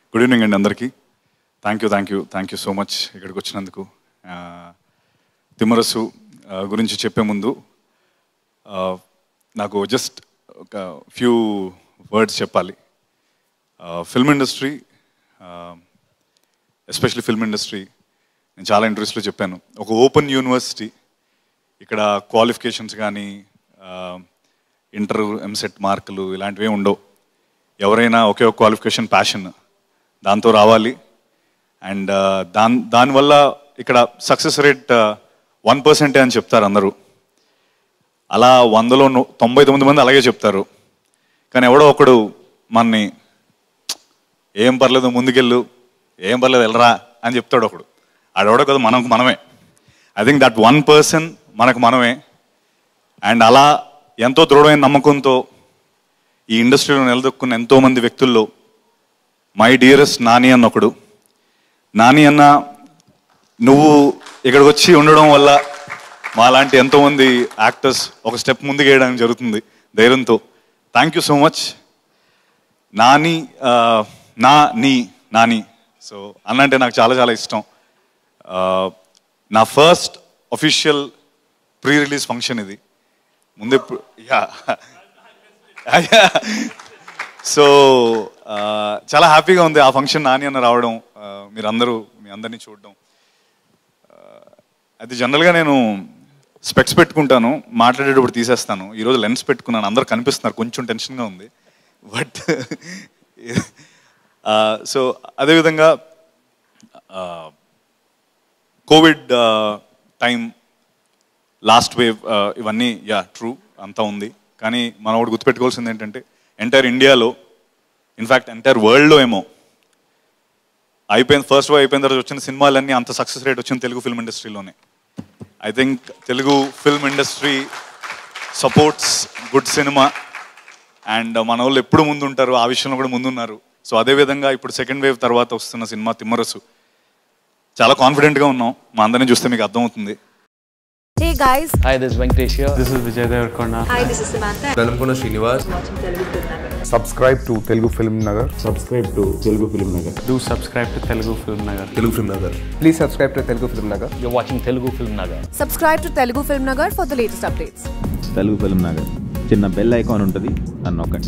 Good evening అండి అందరికీ thank you thank you thank you so much ఇక్కడికి వచ్చినందుకు ఆ, తిమ్మరసు ఆ, గురించి చెప్పే ముందు ఆ, నాకు జస్ట్ ఒక ఫ్యూ వర్డ్స్ చెప్పాలి film industry especially film industry నేను చాలా ఇంట్రెస్ట్లో చెప్పాను ఒక ఓపెన్ యూనివర్సిటీ ఇక్కడ క్వాలిఫికేషన్స్ కానీ ఇంటర్ ఎంసెట్ మార్కులు ఇలాంటివి ఉండవు ఎవరైనా ఒకే ఒక క్వాలిఫికేషన్ ప్యాషన్ దాంతో రావాలి అండ్ దాని దానివల్ల ఇక్కడ సక్సెస్ రేట్ వన్ పర్సెంటే అని చెప్తారు అందరూ అలా వందలో ను- తొంభై తొమ్మిది మంది అలాగే చెప్తారు కానీ ఎవడో ఒకడు మనని ఏం పర్లేదు ముందుకెళ్ళు ఏం పర్లేదు వెళ్ళరా అని చెప్తాడు ఒకడు ఆడెవడో కదా మనకు మనమే I think that one person మనకు మనమే అండ్ అలా ఎంతో దృఢమైన నమ్మకంతో ఈ ఇండస్ట్రీలో నిలదొక్కున్న ఎంతో మంది వ్యక్తుల్లో మై డియరెస్ట్ నాని అన్న ఒకడు నాని అన్న నువ్వు ఇక్కడికి వచ్చి ఉండడం వల్ల మాలాంటి ఎంతోమంది యాక్టర్స్ ఒక స్టెప్ ముందుకు వేయడానికి జరుగుతుంది ధైర్యంతో thank you so much Nani ఆ, నా నీ నాని సో అన్న అంటే నాకు చాలా చాలా ఇష్టం ఆ, నా first official pre release function ఇది ముందే యా సో చాలా హ్యాపీగా ఉంది ఆ ఫంక్షన్ నాని అన్న రావడం ఆ, మీరందరూ మీ అందరినీ చూడడం ఆ, అది జనరల్గా నేను స్పెక్స్ పెట్టుకుంటాను మాట్లాడేటప్పుడు తీసేస్తాను ఈరోజు లెన్స్ పెట్టుకున్నాను అందరూ కనిపిస్తున్నారు కొంచెం టెన్షన్గా ఉంది బట్ సో అదేవిధంగా కోవిడ్ టైం లాస్ట్ వేవ్ ఇవన్నీ యా ట్రూ అంతా ఉంది కానీ మనం ఒకటి గుర్తుపెట్టుకోవాల్సింది ఏంటంటే ఎంటైర్ ఇండియాలో ఇన్ఫ్యాక్ట్ ఎంటైర్ వరల్డ్లో ఏమో అయిపోయిన ఫస్ట్ వేవ్ అయిపోయిన తర్వాత వచ్చిన సినిమాలన్నీ అంత సక్సెస్ రేట్ వచ్చింది తెలుగు ఫిల్మ్ ఇండస్ట్రీలోనే I think Telugu film industry supports good cinema and మన వాళ్ళు ఎప్పుడు ముందు ఉంటారు ఆ విషయంలో కూడా ముందున్నారు సో అదేవిధంగా ఇప్పుడు సెకండ్ వేవ్ తర్వాత వస్తున్న సినిమా తిమ్మరసు చాలా కాన్ఫిడెంట్గా ఉన్నాం మా అందరిని చూస్తే మీకు అర్థమవుతుంది Hey guys, Hi, this is Venkatesh here. This is Vijay Devarkonda. hi, this is Samantha. నలుపుకున్న Srinivas subscribe to Telugu Film Nagar. Subscribe to Telugu film Nagar Do subscribe to Telugu Film Nagar. Telugu film Nagar Please subscribe to Telugu Film Nagar. You're watching Telugu Film Nagar. Subscribe to Telugu Film Nagar for the latest updates. Telugu film Nagar చిన్న bell icon ఉంటుంది అని నొక్కండి